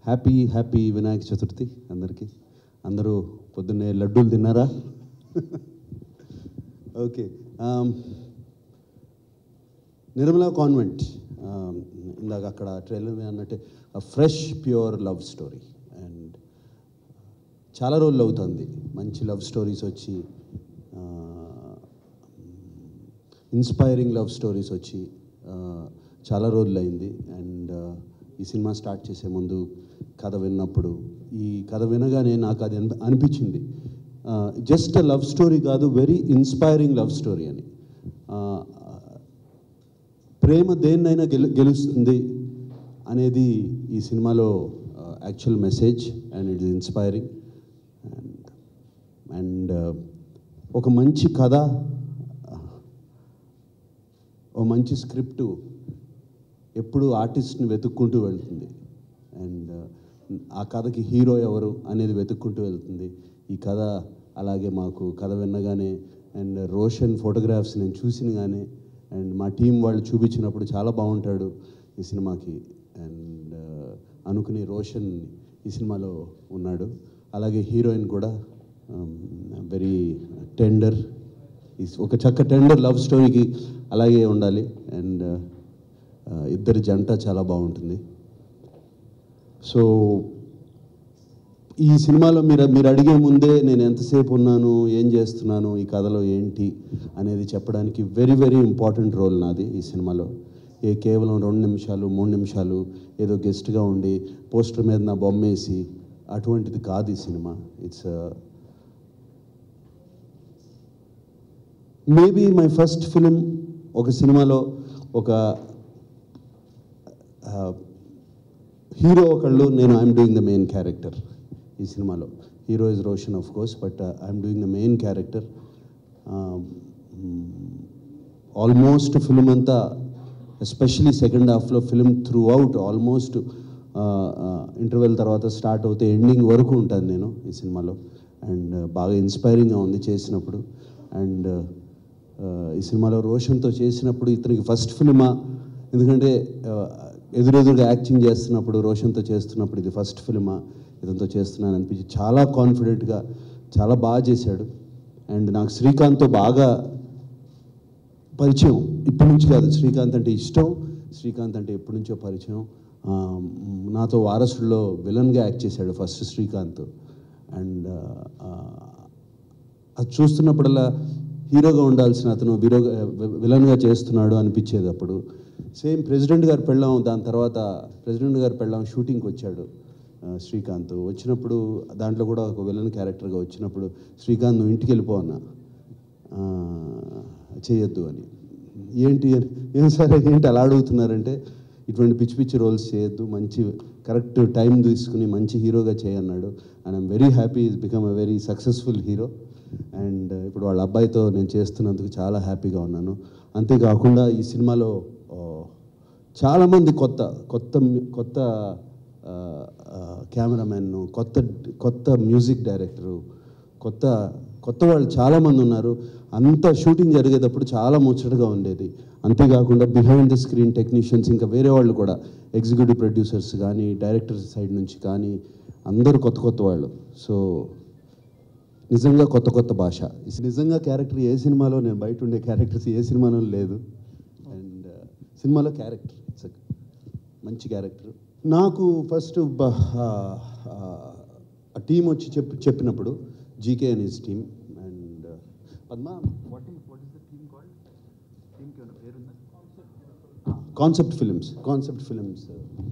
Happy happy Vinayaka Chaturthi అందరికీ అందరూ పొద్దున్నే లడ్డూలు తిన్నారా ఓకే నిర్మలా కాన్వెంట్ ఇందాక అక్కడ ట్రైలర్ అన్నట్టే fresh pure love story and చాలా రోజులు అవుతుంది మంచి లవ్ స్టోరీస్ వచ్చి ఇన్స్పైరింగ్ లవ్ స్టోరీస్ వచ్చి ఆ, చాలా రోజులు అయింది అండ్ ఈ సినిమా స్టార్ట్ చేసే ముందు కథ విన్నప్పుడు ఈ కథ వినగానే నాకు అది అనిపి- అనిపించింది జస్ట్ లవ్ స్టోరీ కాదు వెరీ ఇన్స్పైరింగ్ లవ్ స్టోరీ అని ఆ, ప్రేమ దేన్నైనా గెలు గెలుస్తుంది అనేది ఈ సినిమాలో actual message and it is inspiring and and ఒక మంచి కథ ఓ మంచి స్క్రిప్టు ఎప్పుడు ఆర్టిస్ట్ని వెతుక్కుంటూ వెళ్తుంది అండ్ ఆ కథకి హీరో ఎవరు అనేది వెతుక్కుంటూ వెళ్తుంది ఈ కథ అలాగే మాకు కథ విన్నగానే అండ్ రోషన్ ఫోటోగ్రాఫ్స్ నేను చూసినగానే అండ్ మా టీం వాళ్ళు చూపించినప్పుడు చాలా బాగుంటాడు ఈ సినిమాకి అండ్ అనుకుని రోషన్ ఈ సినిమాలో ఉన్నాడు అలాగే హీరోయిన్ కూడా వెరీ టెండర్ ఒక చక్క టెండర్ లవ్ స్టోరీకి అలాగే ఉండాలి అండ్ ఇద్దరి జంట చాలా బాగుంటుంది సో ఈ సినిమాలో మీరు మీరు అడిగే ముందే నేను ఎంతసేపు ఉన్నాను ఏం చేస్తున్నాను ఈ కథలో ఏంటి అనేది చెప్పడానికి వెరీ వెరీ ఇంపార్టెంట్ రోల్ నాది ఈ సినిమాలో ఏ కేవలం రెండు నిమిషాలు మూడు నిమిషాలు ఏదో గెస్ట్గా ఉండి పోస్టర్ మీద నా బొమ్మ వేసి అటువంటిది కాదు ఈ సినిమా it's maybe my first film ఒక సినిమాలో ఒక హీరో ఒకళ్ళు నేను I'm doing the main character ఈ సినిమాలో hero is Roshan of course but I'm doing the main character almost film అంతా ఎస్పెషలీ సెకండ్ హాఫ్లో film throughout almost interval తర్వాత స్టార్ట్ అవుతే ఎండింగ్ వరకు ఉంటాను నేను ఈ సినిమాలో అండ్ బాగా ఇన్స్పైరింగ్గా ఉంది చేసినప్పుడు అండ్ ఈ సినిమాలో రోషన్తో చేసినప్పుడు ఇతనికి ఫస్ట్ ఫిల్మా ఎందుకంటే ఆ, ఎదురెదురుగా యాక్టింగ్ చేస్తున్నప్పుడు రోషన్తో చేస్తున్నప్పుడు ఇది ఫస్ట్ ఫిల్మా ఇతనితో చేస్తున్నాను అనిపించి చాలా కాన్ఫిడెంట్గా చాలా బాగా చేశాడు అండ్ నాకు శ్రీకాంత్తో బాగా పరిచయం ఇప్పటి నుంచి కాదు శ్రీకాంత్ అంటే ఇష్టం శ్రీకాంత్ అంటే ఎప్పటి నుంచో పరిచయం ఆ, మ్, నాతో వారసుల్లో విలన్గా యాక్ట్ చేశాడు ఫస్ట్ శ్రీకాంత్ అండ్ అది చూస్తున్నప్పుడల్లా హీరోగా ఉండాల్సిన అతను హీరోగా విలన్గా చేస్తున్నాడు అనిపించేది అప్పుడు సేమ్ ప్రెసిడెంట్ గారు పెళ్ళాం దాని తర్వాత ప్రెసిడెంట్ గారు పెళ్ళాం షూటింగ్కి వచ్చాడు ఆ, శ్రీకాంత్ వచ్చినప్పుడు దాంట్లో కూడా ఒక విలన్ క్యారెక్టర్గా వచ్చినప్పుడు శ్రీకాంత్ నువ్వు ఇంటికి వెళ్ళిపో అన్నా ఆ, చేయొద్దు అని ఏంటి అని ఏం సరే ఏంటి అలా అడుగుతున్నారంటే ఇటువంటి పిచ్చి పిచ్చి రోల్స్ చేయొద్దు మంచి కరెక్ట్ టైం తీసుకుని మంచి హీరోగా చేయన్నాడు and I'm very happy is become a very successful hero and ఇప్పుడు వాళ్ళ అబ్బాయితో నేను చేస్తున్నందుకు చాలా హ్యాపీగా ఉన్నాను అంతేకాకుండా ఈ సినిమాలో ఆ, చాలామంది కొత్త కొత్త కొత్త కెమెరామెన్ కొత్త కొత్త మ్యూజిక్ డైరెక్టరు కొత్త కొత్త వాళ్ళు చాలామంది ఉన్నారు అంత షూటింగ్ జరిగేటప్పుడు చాలా ముచ్చటగా ఉండేది అంతేకాకుండా బిహైండ్ ద స్క్రీన్ టెక్నీషియన్స్ ఇంకా వేరే వాళ్ళు కూడా ఎగ్జిక్యూటివ్ ప్రొడ్యూసర్స్ కానీ డైరెక్టర్ సైడ్ నుంచి కానీ అందరూ కొత్త కొత్త వాళ్ళు సో నిజంగా కొత్త కొత్త భాష ఇది నిజంగా క్యారెక్టర్ ఏ సినిమాలో నేను బయట ఉండే క్యారెక్టర్స్ ఏ సినిమాలో లేదు అండ్ సినిమాలో క్యారెక్టర్ ఇట్స్ మంచి క్యారెక్టర్ నాకు ఫస్ట్ ఆ టీం వచ్చి చెప్పి చెప్పినప్పుడు జీకే అని his team and Padma What is what is the team called? Team కి ఏమైనా పేరుందా? కాన్సెప్ట్ ఫిలిమ్స్ కాన్సెప్ట్ ఫిలిమ్స్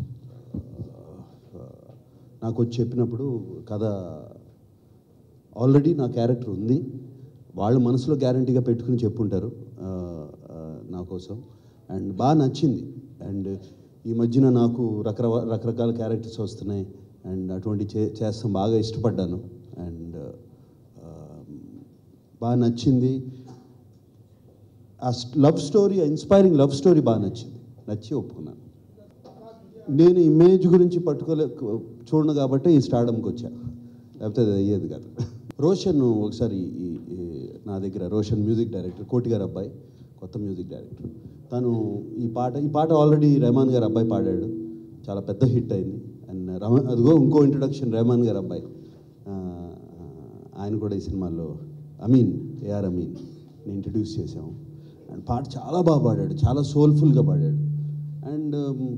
నాకు వచ్చి చెప్పినప్పుడు కథ ఆల్రెడీ నా క్యారెక్టర్ ఉంది వాళ్ళు మనసులో గ్యారంటీగా పెట్టుకుని చెప్పుంటారు ఆ, ఆ, నా కోసం అండ్ బాగా నచ్చింది అండ్ ఈ మధ్యన నాకు రకరకాల రకరకాల క్యారెక్టర్స్ వస్తున్నాయి అండ్ అటువంటి చే చేస్తాం బాగా ఇష్టపడ్డాను అండ్ బాగా నచ్చింది ఆ love story inspiring love story బాగా నచ్చింది నచ్చి ఒప్పుకున్నాను నేను ఇమేజ్ గురించి పట్టుకోలే చూడను కాబట్టి ఈ స్టార్డమ్కి వచ్చా లేకపోతే అది అయ్యేది కాదు రోషన్ ఒకసారి ఈ- ఈ నా దగ్గర రోషన్ మ్యూజిక్ డైరెక్టర్ కోటి గారు అబ్బాయి కొత్త మ్యూజిక్ డైరెక్టర్ తను ఈ పాట ఈ పాట ఆల్రెడీ రెహమాన్ గారు అబ్బాయి పాడాడు చాలా పెద్ద హిట్ అయింది అండ్ రమ అదిగో ఇంకో ఇంట్రడక్షన్ రెహమాన్ గారు అబ్బాయి ఆ, ఆయన కూడా ఈ సినిమాలో అమీన్ ఏఆర్ అమీన్ ఇంట్రడ్యూస్ చేసాము అండ్ పాట చాలా బాగా పాడాడు చాలా సోల్ఫుల్గా పాడాడు అండ్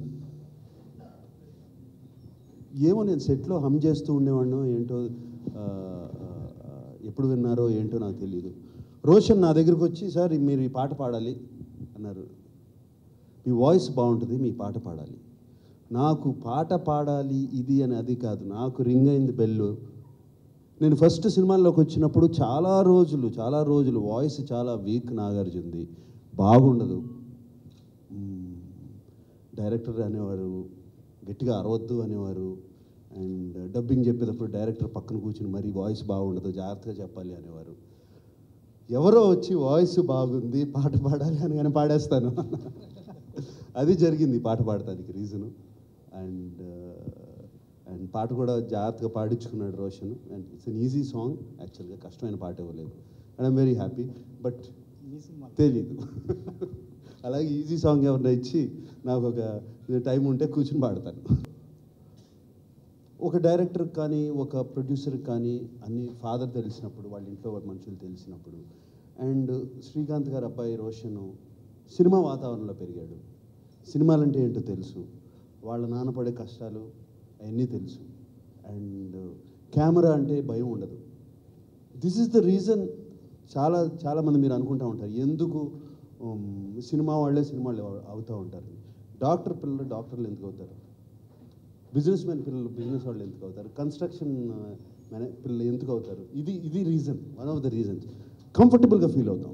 ఏమో నేను సెట్లో హమ్ చేస్తూ ఉండేవాడినో ఏంటో ఆ, ఆ, ఎప్పుడు విన్నారో ఏంటో నాకు తెలియదు రోషన్ నా దగ్గరికి వచ్చి సార్ మీరు ఈ పాట పాడాలి అన్నారు మీ వాయిస్ బాగుంటుంది మీ పాట పాడాలి నాకు పాట పాడాలి ఇది అని అది కాదు నాకు రింగ్ అయింది బెల్లు నేను ఫస్ట్ సినిమాల్లోకి వచ్చినప్పుడు చాలా రోజులు చాలా రోజులు వాయిస్ చాలా వీక్ నాగార్జునది బాగుండదు మ్మ్. డైరెక్టర్ అనేవారు గట్టిగా అరవద్దు అనేవారు అండ్ డబ్బింగ్ చెప్పేటప్పుడు డైరెక్టర్ పక్కన కూర్చుని మరీ వాయిస్ బాగుండదు జాగ్రత్తగా చెప్పాలి అనేవారు ఎవరో వచ్చి వాయిస్ బాగుంది పాట పాడాలి అని కానీ పాడేస్తాను అది జరిగింది పాట పాడటానికి రీజను అండ్ అండ్ పాట కూడా జాగ్రత్తగా పాడించుకున్నాడు Roshan and it's an easy song యాక్చువల్గా కష్టమైన పాట ఇవ్వలేదు and I'm very happy but తెలీదు అలాగే ఈజీ సాంగ్ ఎవరైనా ఇచ్చి నాకు ఒక టైం ఉంటే కూర్చుని పాడతాను ఒక డైరెక్టర్ కానీ ఒక ప్రొడ్యూసర్ కానీ అన్ని ఫాదర్ తెలిసినప్పుడు వాళ్ళ ఇంట్లో వాళ్ళ మనుషులు తెలిసినప్పుడు అండ్ శ్రీకాంత్ గారు అబ్బాయి రోషన్ సినిమా వాతావరణంలో పెరిగాడు సినిమాలంటే ఏంటో తెలుసు వాళ్ళ నాన్న పడే కష్టాలు అవన్నీ తెలుసు అండ్ కెమెరా అంటే భయం ఉండదు దిస్ ఇస్ ద రీజన్ చాలా చాలామంది మీరు అనుకుంటూ ఉంటారు ఎందుకు ఉమ్, సినిమా వాళ్ళే సినిమాలు అవుతూ ఉంటారు డాక్టర్ పిల్లలు డాక్టర్లు ఎందుకు అవుతారు బిజినెస్ మ్యాన్ పిల్లలు బిజినెస్ వాళ్ళు ఎందుకు అవుతారు కన్స్ట్రక్షన్ మ్యానే పిల్లలు ఎందుకు అవుతారు ఇది ఇది reason one of the reasons కంఫర్టబుల్గా ఫీల్ అవుతాం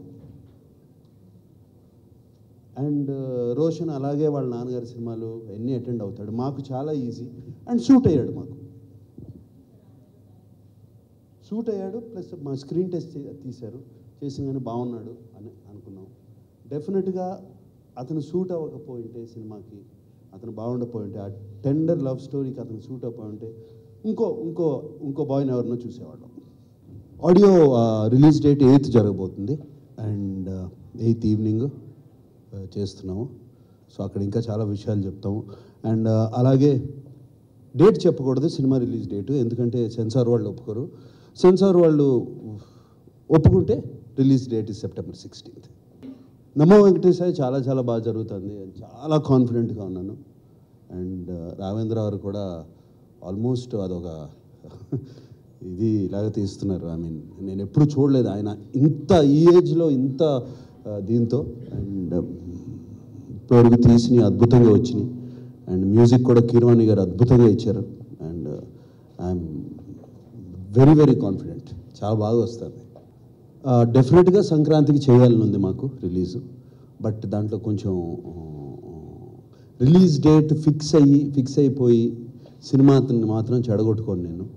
అండ్ రోషన్ అలాగే వాళ్ళ నాన్నగారి సినిమాలు అన్నీ అటెండ్ అవుతాడు మాకు చాలా ఈజీ అండ్ సూట్ అయ్యాడు మాకు సూట్ అయ్యాడు ప్లస్ మా స్క్రీన్ టెస్ట్ చే- తీశారు చేసిందని బాగున్నాడు అని అనుకున్నాం డెఫినెట్గా అతను సూట్ అవ్వకపోయింటే సినిమాకి అతను బాగుండకపోయింటే ఆ టెండర్ లవ్ స్టోరీకి అతను సూట్ అవ్వకపోయింటే ఇంకో ఇంకో ఇంకో బాయ్ని ఎవరినో చూసేవాళ్ళం ఆడియో రిలీజ్ డేట్ ఎయిత్ జరగబోతుంది అండ్ ఎయిత్ ఈవినింగ్ చేస్తున్నాము సో అక్కడ ఇంకా చాలా విషయాలు చెప్తాము అండ్ అలాగే డేట్ చెప్పకూడదు సినిమా రిలీజ్ డేటు ఎందుకంటే సెన్సార్ వాళ్ళు ఒప్పుకోరు సెన్సార్ వాళ్ళు ఒప్పుకుంటే release date is September sixteenth Namo Venkatesaya చాలా చాలా బాగా జరుగుతుంది చాలా కాన్ఫిడెంట్గా ఉన్నాను అండ్ రావేంద్ర గారు కూడా ఆల్మోస్ట్ అదొక ఇది ఇలాగ తీస్తున్నారు ఐ మీన్ నేను ఎప్పుడు చూడలేదు ఆయన ఇంత ఈ ఏజ్లో ఇంత ఆ, దీంతో అండ్ ఇప్పటివరకు తీసినవి అద్భుతంగా వచ్చినాయి అండ్ మ్యూజిక్ కూడా కీరవాణి గారు అద్భుతంగా ఇచ్చారు and I'm very very confident చాలా బాగా వస్తుంది డెఫినెట్గా సంక్రాంతికి చేయాలని ఉంది మాకు రిలీజు బట్ దాంట్లో కొంచెం రిలీజ్ డేట్ ఫిక్స్ అయ్యి ఫిక్స్ అయిపోయి సినిమా మాత్రం చెడగొట్టుకోను నేను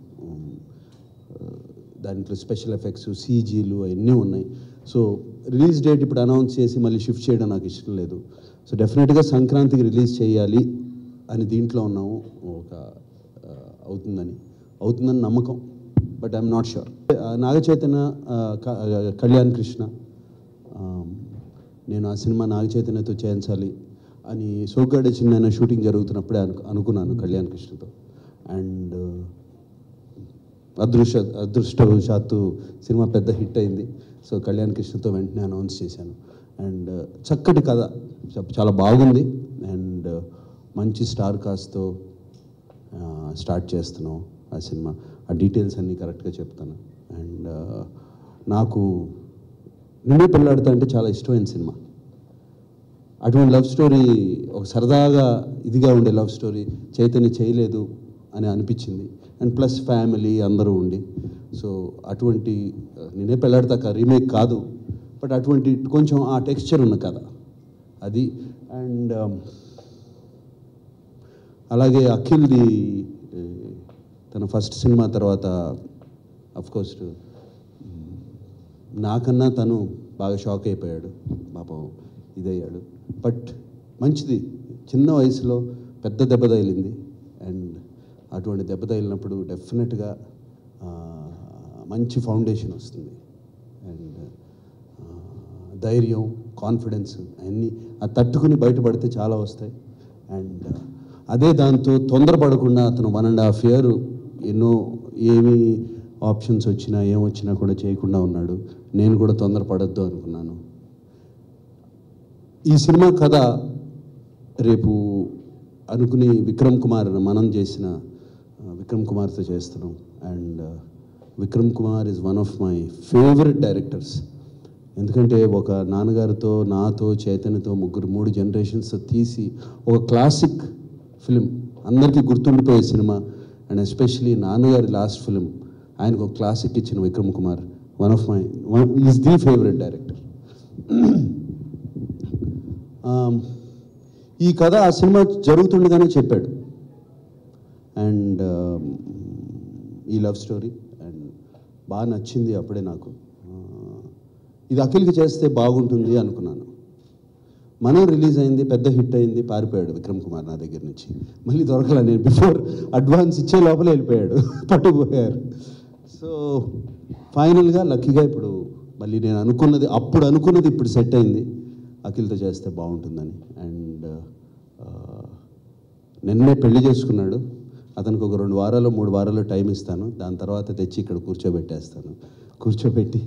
దాంట్లో స్పెషల్ ఎఫెక్ట్స్ సీజీలు అవన్నీ ఉన్నాయి సో రిలీజ్ డేట్ ఇప్పుడు అనౌన్స్ చేసి మళ్ళీ షిఫ్ట్ చేయడం నాకు ఇష్టం లేదు సో డెఫినెట్గా సంక్రాంతికి రిలీజ్ చేయాలి అని దీంట్లో ఉన్నాము ఒక ఆ, అవుతుందని అవుతుందని నమ్మకం but I'm not sure Naga Chaitanya ఆ, క- ఆ, కళ్యాణ్ కృష్ణ ఆ, నేను ఆ సినిమా నాగ చైతన్యతో చేయించాలి అని సోగ్గాడ చిన్న షూటింగ్ జరుగుతున్నప్పుడే అను అనుకున్నాను కళ్యాణ్ కృష్ణతో అండ్ అదృష్ట అదృష్టవశాత్తు సినిమా పెద్ద హిట్ అయింది సో కళ్యాణ్ కృష్ణతో వెంటనే అనౌన్స్ చేశాను అండ్ చక్కటి కథ చ- చాలా బాగుంది అండ్ మంచి స్టార్ కాస్ట్తో స్టార్ట్ చేస్తున్నాం ఆ సినిమా ఆ డీటెయిల్స్ అన్నీ కరెక్ట్గా చెప్తాను అండ్ నాకు నిన్నే పెళ్ళాడుతా అంటే చాలా ఇష్టమైన సినిమా అటువంటి లవ్ స్టోరీ ఒక సరదాగా ఇదిగా ఉండే లవ్ స్టోరీ చైతన్య చేయలేదు అని అనిపించింది అండ్ ప్లస్ ఫ్యామిలీ అందరూ ఉండి సో అటువంటి ఆ, నేనే పెళ్ళాడతాక రీమేక్ కాదు బట్ అటువంటి కొంచెం ఆ టెక్స్చర్ ఉన్న కథ అది అండ్ అలాగే అఖిల్ది ఏ, తన ఫస్ట్ సినిమా తర్వాత కోర్స్ నాకన్నా తను బాగా షాక్ అయిపోయాడు పాపం ఇదయ్యాడు బట్ మంచిది చిన్న వయసులో పెద్ద దెబ్బ తగిలింది అండ్ అటువంటి దెబ్బ తగిలినప్పుడు డెఫినెట్గా మంచి ఫౌండేషన్ వస్తుంది అండ్ ధైర్యం కాన్ఫిడెన్స్ అన్నీ అది తట్టుకుని బయటపడితే చాలా వస్తాయి అండ్ అదే దాంతో తొందరపడకుండా అతను వన్ అండ్ హాఫ్ ఇయర్ ఎన్నో ఏమి ఆప్షన్స్ వచ్చినా ఏం వచ్చినా కూడా చేయకుండా ఉన్నాడు నేను కూడా తొందరపడద్దు అనుకున్నాను ఈ సినిమా కథ రేపు అనుకుని విక్రమ్ కుమార్ మనం చేసిన ఆ, విక్రమ్ కుమార్తో చేస్తున్నాం and Vikram Kumar is one of my favourite directors ఎందుకంటే ఒక నాన్నగారితో నాతో చైతన్యతో ముగ్గురు మూడు జనరేషన్స్ తీసి ఒక క్లాసిక్ ఫిలిం అందరికీ గుర్తుండిపోయే సినిమా అండ్ ఎస్పెషలీ నాన్నగారి లాస్ట్ ఫిలిం ఆయనకు ఒక క్లాసిక్ ఇచ్చిన Vikram Kumar one of my one is the favourite director ఈ కథ ఆ సినిమా జరుగుతుండగానే చెప్పాడు అండ్ ఈ లవ్ స్టోరీ అండ్ బాగా నచ్చింది అప్పుడే నాకు ఆ, ఇది అఖిల్కి చేస్తే బాగుంటుంది అనుకున్నాను మనం రిలీజ్ అయింది పెద్ద హిట్ అయింది పారిపోయాడు విక్రమ్ కుమార్ నా దగ్గర నుంచి మళ్ళీ దొరకలే నేను బిఫోర్ అడ్వాన్స్ ఇచ్చే లోపలే వెళ్ళిపోయాడు పట్టుకుపోయారు సో ఫైనల్గా లక్కీగా ఇప్పుడు మళ్ళీ నేను అనుకున్నది అప్పుడు అనుకున్నది ఇప్పుడు సెట్ అయింది అఖిల్తో చేస్తే బాగుంటుందని అండ్ నిన్నే పెళ్లి చేసుకున్నాడు అతనికి ఒక రెండు వారాలు మూడు వారాలు టైం ఇస్తాను దాని తర్వాత తెచ్చి ఇక్కడ కూర్చోబెట్టేస్తాను కూర్చోబెట్టి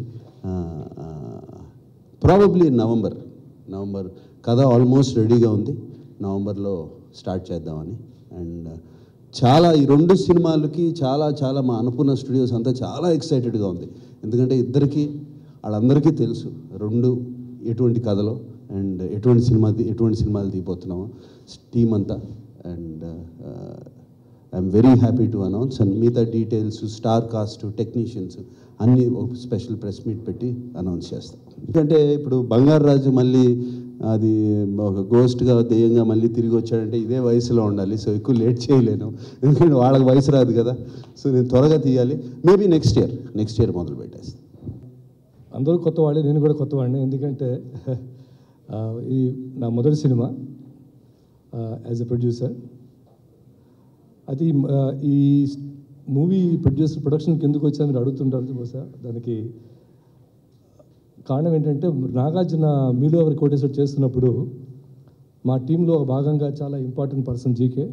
ప్రాబబ్లీ నవంబర్ నవంబర్ కథ ఆల్మోస్ట్ రెడీగా ఉంది నవంబర్లో స్టార్ట్ చేద్దామని అండ్ చాలా ఈ రెండు సినిమాలకి చాలా చాలా మా అనుకున్న స్టూడియోస్ అంతా చాలా ఎక్సైటెడ్గా ఉంది ఎందుకంటే ఇద్దరికి వాళ్ళందరికీ తెలుసు రెండు ఎటువంటి కథలో అండ్ ఎటువంటి సినిమా తీ- ఎటువంటి సినిమాలు తీయబోతున్నామో టీం అంతా and I'm very happy to announce and మిగతా డీటెయిల్స్ స్టార్ కాస్ట్ టెక్నీషియన్స్ అన్నీ ఒక స్పెషల్ ప్రెస్ మీట్ పెట్టి అనౌన్స్ చేస్తాం ఎందుకంటే ఇప్పుడు బంగారు రాజు మళ్ళీ అది ఒక గోస్ట్గా దెయ్యంగా మళ్ళీ తిరిగి వచ్చాడంటే ఇదే వయసులో ఉండాలి సో ఎక్కువ లేట్ చేయలేను ఎందుకంటే వాళ్ళకి వయసు రాదు కదా సో నేను త్వరగా తీయాలి maybe next year next year మొదలు పెట్టేస్తాను అందరూ కొత్త వాళ్ళే నేను కూడా కొత్త వాడిని ఎందుకంటే ఆ, ఇది నా మొదటి సినిమా యాజ్ ఎ ప్రొడ్యూసర్ అది ఆ, ఈ మూవీ ప్రొడ్యూసర్ ప్రొడక్షన్కి ఎందుకు వచ్చా మీరు అడుగుతుంటారు బహుశా దానికి కారణం ఏంటంటే నాగార్జున మీలో ఎవరి కోటేశ్వర్ చేస్తున్నప్పుడు మా టీంలో భాగంగా చాలా ఇంపార్టెంట్ పర్సన్ జీకే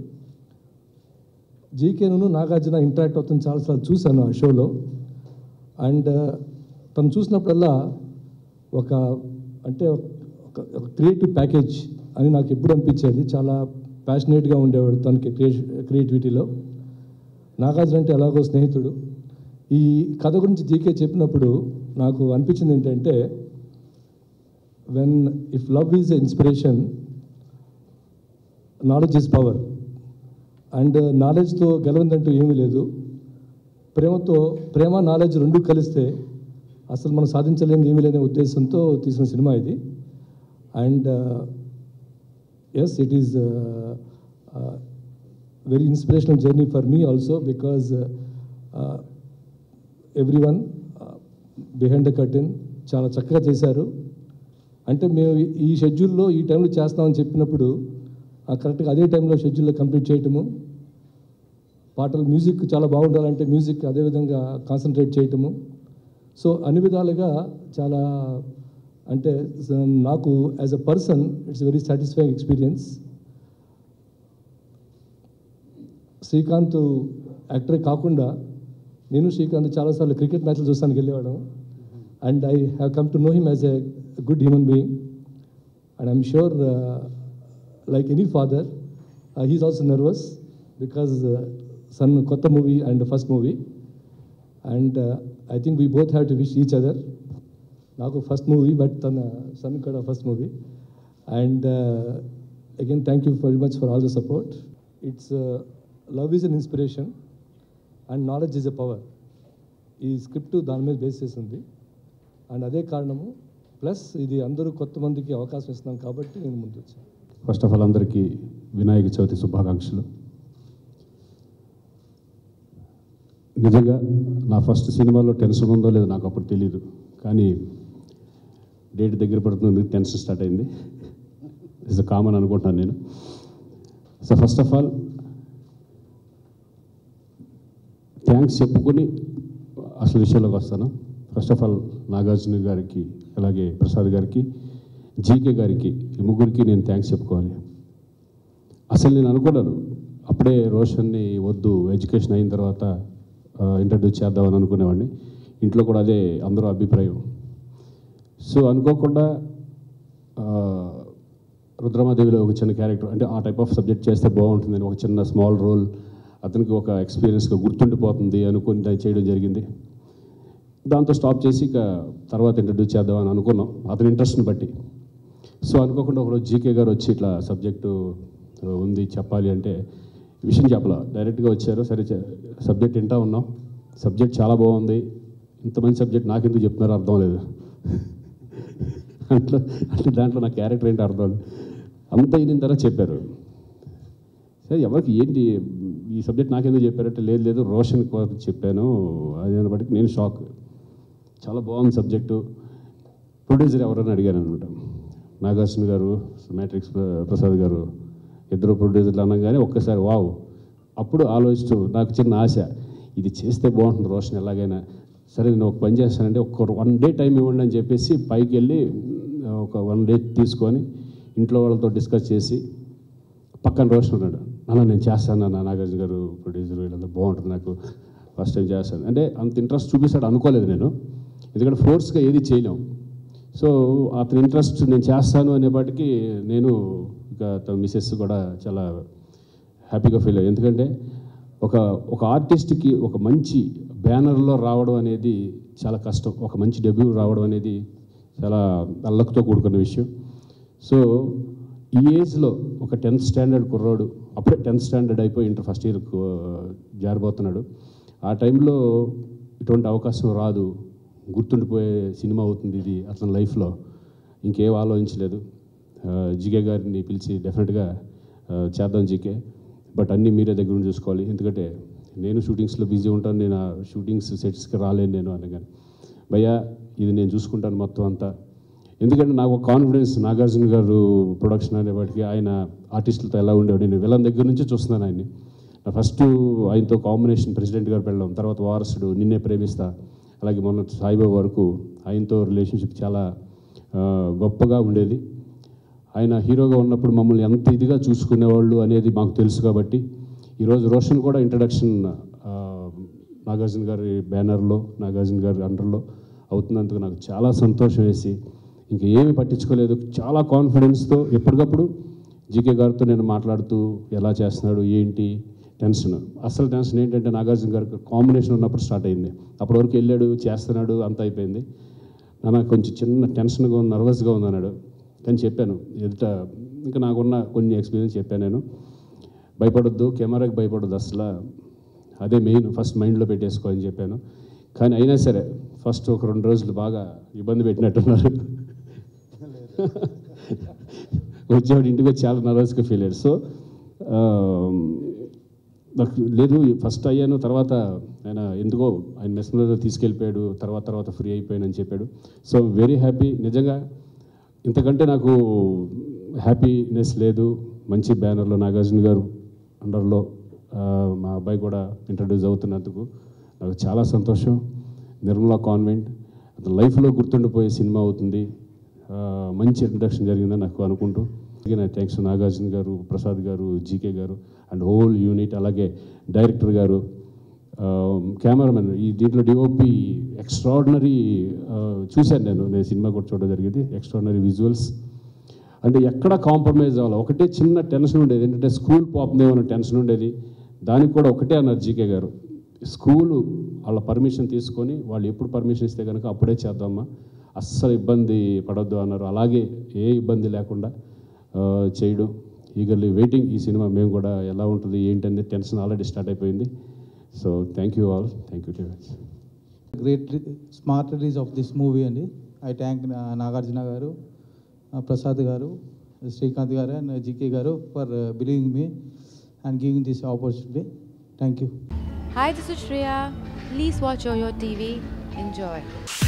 జీకేను నాగార్జున ఇంటరాక్ట్ అవుతుంది చాలాసార్లు చూశాను ఆ షోలో అండ్ తను చూసినప్పుడల్లా ఒక అంటే ఒక క్రియేటివ్ ప్యాకేజ్ అని నాకు ఎప్పుడు అనిపించేది చాలా ప్యాషనేట్గా ఉండేవాడు తనకి క్రియేటివిటీలో నాగార్జున అంటే ఎలాగో స్నేహితుడు ఈ కథ గురించి జీకే చెప్పినప్పుడు నాకు అనిపించింది ఏంటంటే when if love is a inspiration knowledge is power and నాలెడ్జ్తో గెలవందంటూ ఏమీ లేదు ప్రేమతో ప్రేమ నాలెడ్జ్ రెండు కలిస్తే అసలు మనం సాధించలేని ఏమీ లేని ఉద్దేశంతో తీసిన సినిమా ఇది and yes it is very inspirational journey for me also because everyone behind the curtain చాలా చక్కగా చేశారు అంటే మేము ఈ షెడ్యూల్లో ఈ టైంలో చేస్తామని చెప్పినప్పుడు కరెక్ట్గా అదే టైంలో షెడ్యూల్లో కంప్లీట్ చేయటము పాటలు మ్యూజిక్ చాలా బాగుండాలంటే మ్యూజిక్ అదేవిధంగా కాన్సన్ట్రేట్ చేయటము సో అన్ని విధాలుగా చాలా అంటే స- నాకు as a person it's very satisfying experience Srikanth యాక్టరే కాకుండా నేను శ్రీకాంత్ చాలాసార్లు క్రికెట్ మ్యాచ్లు చూస్తానికి వెళ్ళేవాడు and I have come to know him as a good human being and I'm sure like any father he's also nervous because son కొత్త movie and first movie and I think we both have to wish each other నాకు first movie but తన son కూడా first movie and again thank you very much for all the support it's love is an inspiration and knowledge is a power ఈ script దాని మీద base చేసి ఉంది and అదే కారణము ప్లస్ ఇది అందరూ కొత్త మందికి అవకాశం ఇస్తున్నాం కాబట్టి నేను ముందు వచ్చాను ఫస్ట్ ఆఫ్ ఆల్ అందరికీ వినాయక చవితి శుభాకాంక్షలు నిజంగా నా ఫస్ట్ సినిమాలో టెన్షన్ ఉందో లేదో నాకు అప్పుడు తెలియదు కానీ డేట్ దగ్గర పడుతుంది టెన్షన్ స్టార్ట్ అయింది ఇట్స్ కామన్ అనుకుంటాను నేను so first of all thanks చెప్పుకొని అసలు విషయంలోకి వస్తాను ఫస్ట్ ఆఫ్ ఆల్ నాగార్జున గారికి అలాగే ప్రసాద్ గారికి జీకే గారికి ఈ ముగ్గురికి నేను థ్యాంక్స్ చెప్పుకోవాలి అసలు నేను అనుకున్నాను అప్పుడే రోషన్ని వద్దు ఎడ్యుకేషన్ అయిన తర్వాత ఇంట్రడ్యూస్ చేద్దామని అనుకునేవాడిని ఇంట్లో కూడా అదే అందరూ అభిప్రాయం సో అనుకోకుండా ఆ, రుద్రమాదేవిలో ఒక చిన్న క్యారెక్టర్ అంటే ఆ టైప్ ఆఫ్ సబ్జెక్ట్ చేస్తే బాగుంటుందని ఒక చిన్న స్మాల్ రోల్ అతనికి ఒక ఎక్స్పీరియన్స్గా గుర్తుండిపోతుంది అనుకుని దాన్ని చేయడం జరిగింది దాంతో స్టాప్ చేసి ఇక తర్వాత ఇంట్రడ్యూస్ చేద్దామని అనుకున్నాం అతని ఇంట్రెస్ట్ని బట్టి సో అనుకోకుండా ఒకరోజు జీకే గారు వచ్చి ఇట్లా సబ్జెక్టు ఉంది చెప్పాలి అంటే ఈ విషయం చెప్పాల డైరెక్ట్గా వచ్చారు సరే సబ్జెక్ట్ వింటా ఉన్నాం సబ్జెక్ట్ చాలా బాగుంది ఇంత మంచి సబ్జెక్ట్ నాకెందుకు చెప్తున్నారో అర్థం లేదు అంటే అంటే దాంట్లో నా క్యారెక్టర్ ఏంటి అర్థం లేదు అంత అయిన తర్వాత చెప్పారు సరే ఎవరికి ఏంటి ఈ సబ్జెక్ట్ నాకెందుకు చెప్పారంటే లేదు లేదు రోషన్ కోసం చెప్పాను అది బట్టి నేను షాక్ చాలా బాగుంది సబ్జెక్టు ప్రొడ్యూసర్ ఎవరని అడిగాను అనమాట నాగార్జున గారు మ్యాట్రిక్స్ ప్ర- ప్రసాద్ గారు ఇద్దరు ప్రొడ్యూసర్లు అనగానే ఒక్కసారి వావ్ అప్పుడు ఆలోచిస్తూ నాకు చిన్న ఆశ ఇది చేస్తే బాగుంటుంది రోషన్ ఎలాగైనా సరే నేను ఒక పని చేస్తానంటే ఒక్క వన్ డే టైం ఇవ్వండి అని చెప్పేసి పైకి వెళ్ళి ఒక వన్ డే తీసుకొని ఇంట్లో వాళ్ళతో డిస్కస్ చేసి పక్కన రోషన్ ఉన్నాడు అన్న నేను చేస్తాను అన్న నాగార్జున గారు ప్రొడ్యూసర్ వీళ్ళందరూ బాగుంటుంది నాకు ఫస్ట్ టైం చేస్తాను అంటే అంత ఇంట్రెస్ట్ చూపిస్తాడు అనుకోలేదు నేను ఎందుకంటే ఫోర్స్గా ఏది చేయలేం సో అతని ఇంట్రెస్ట్ నేను చేస్తాను అనేపాటికి నేను ఇక తన మిస్సెస్ కూడా చాలా హ్యాపీగా ఫీల్ అయ్యాను ఎందుకంటే ఒక ఒక ఆర్టిస్ట్కి ఒక మంచి బ్యానర్లో రావడం అనేది చాలా కష్టం ఒక మంచి డెబ్యూ రావడం అనేది చాలా అల్లకతో కూడుకున్న విషయం సో ఈ ఏజ్లో ఒక టెన్త్ స్టాండర్డ్ కుర్రాడు అప్పుడే టెన్త్ స్టాండర్డ్ అయిపోయి ఇంటర్ ఫస్ట్ ఇయర్ జారిపోతున్నాడు ఆ టైంలో ఇటువంటి అవకాశం రాదు గుర్తుండిపోయే సినిమా అవుతుంది ఇది అతని లైఫ్లో ఇంకేం ఆలోచించలేదు ఆ, జికే గారిని పిలిచి డెఫినెట్గా ఆ, చేద్దాం జీకే బట్ అన్నీ మీరే దగ్గర నుండి చూసుకోవాలి ఎందుకంటే నేను షూటింగ్స్లో బిజీ ఉంటాను నేను ఆ షూటింగ్స్ సెట్స్కి రాలేను నేను అనగానే భయ్యా ఇది నేను చూసుకుంటాను మొత్తం అంతా ఎందుకంటే నాకు ఒక కాన్ఫిడెన్స్ నాగార్జున గారు ప్రొడక్షన్ అనేవాటికి ఆయన ఆర్టిస్టులతో ఎలా ఉండేవాడు నేను విలన్ దగ్గర నుంచి చూస్తున్నాను ఆయన్ని నా ఫస్ట్ ఆయనతో కాంబినేషన్ ప్రెసిడెంట్ గారు పెళ్ళాం తర్వాత వారసుడు నిన్నే ప్రేమిస్తా అలాగే మొన్న సాయిబాబా వరకు ఆయనతో రిలేషన్షిప్ చాలా ఆ, గొప్పగా ఉండేది ఆయన హీరోగా ఉన్నప్పుడు మమ్మల్ని ఎంత ఇదిగా చూసుకునేవాళ్ళు అనేది మాకు తెలుసు కాబట్టి ఈరోజు రోషన్ కూడా ఇంట్రడక్షన్ నాగార్జున గారి బ్యానర్లో నాగార్జున గారి అండర్లో అవుతున్నందుకు నాకు చాలా సంతోషం వేసి ఇంక ఏమీ పట్టించుకోలేదు చాలా కాన్ఫిడెన్స్తో ఎప్పటికప్పుడు జీకే గారితో నేను మాట్లాడుతూ ఎలా చేస్తున్నాడు ఏంటి టెన్షన్ అసలు టెన్షన్ ఏంటంటే నాగార్జున గారికి కాంబినేషన్ ఉన్నప్పుడు స్టార్ట్ అయింది అప్పటి వరకు వెళ్ళాడు చేస్తున్నాడు అంత అయిపోయింది నాన్న కొంచెం చిన్న టెన్షన్గా ఉంది నర్వస్గా ఉంది అన్నాడు కానీ చెప్పాను ఎదుట ఇంకా నాకున్న కొన్ని ఎక్స్పీరియన్స్ చెప్పాను నేను భయపడొద్దు కెమెరాకి భయపడొద్దు అసలు అదే మెయిన్ ఫస్ట్ మైండ్లో పెట్టేసుకో అని చెప్పాను కానీ అయినా సరే ఫస్ట్ ఒక రెండు రోజులు బాగా ఇబ్బంది పెట్టినట్టున్నారు వచ్చేవాడు ఇంటికి వచ్చి చాలా నర్వస్గా ఫీల్ అయ్యాడు సో నాకు లేదు ఫస్ట్ అయ్యాను తర్వాత ఆయన ఎందుకో ఆయన మెస్మలో తీసుకెళ్ళిపోయాడు తర్వాత తర్వాత ఫ్రీ అయిపోయాను అని చెప్పాడు సో వెరీ హ్యాపీ నిజంగా ఇంతకంటే నాకు హ్యాపీనెస్ లేదు మంచి బ్యానర్లో నాగార్జున గారు అండర్లో ఆ, మా అబ్బాయి కూడా ఇంట్రడ్యూస్ అవుతున్నందుకు నాకు చాలా సంతోషం నిర్మలా కాన్వెంట్ అతని లైఫ్లో గుర్తుండిపోయే సినిమా అవుతుంది ఆ, మంచి ఇంట్రడక్షన్ జరిగిందని నాకు అనుకుంటూ అలాగే థ్యాంక్స్ నాగార్జున గారు Prasad garu GK garu and whole unit అలాగే డైరెక్టర్ గారు కెమెరామెన్ ఈ దీంట్లో డిఓపి ఎక్స్ట్రాడినరీ చూశాను నేను నేను సినిమా కూడా చూడడం జరిగింది ఎక్స్ట్రాడినరీ విజువల్స్ అంటే ఎక్కడ కాంప్రమైజ్ అవ్వాలి ఒకటే చిన్న టెన్షన్ ఉండేది ఏంటంటే స్కూల్ పోతుందేమో అనే టెన్షన్ ఉండేది దానికి కూడా ఒకటే అన్నారు జీకే గారు స్కూలు వాళ్ళ పర్మిషన్ తీసుకొని వాళ్ళు ఎప్పుడు పర్మిషన్ ఇస్తే కనుక అప్పుడే చేద్దామా అస్సలు ఇబ్బంది పడొద్దు అన్నారు అలాగే ఏ ఇబ్బంది లేకుండా ఆ, చేయడం ఈగర్లీ వెయిటింగ్ ఈ సినిమా మేము కూడా ఎలా ఉంటుంది ఏంటనేది టెన్షన్ ఆల్రెడీ స్టార్ట్ అయిపోయింది so thank you all thank you great smart release of this movie అండి I thank Nagarjuna garu uh, Prasad garu Srikanth garu and GK garu for believing me and giving this opportunity thank you Hi, this is Shreya. Please watch Yoyo TV. Enjoy.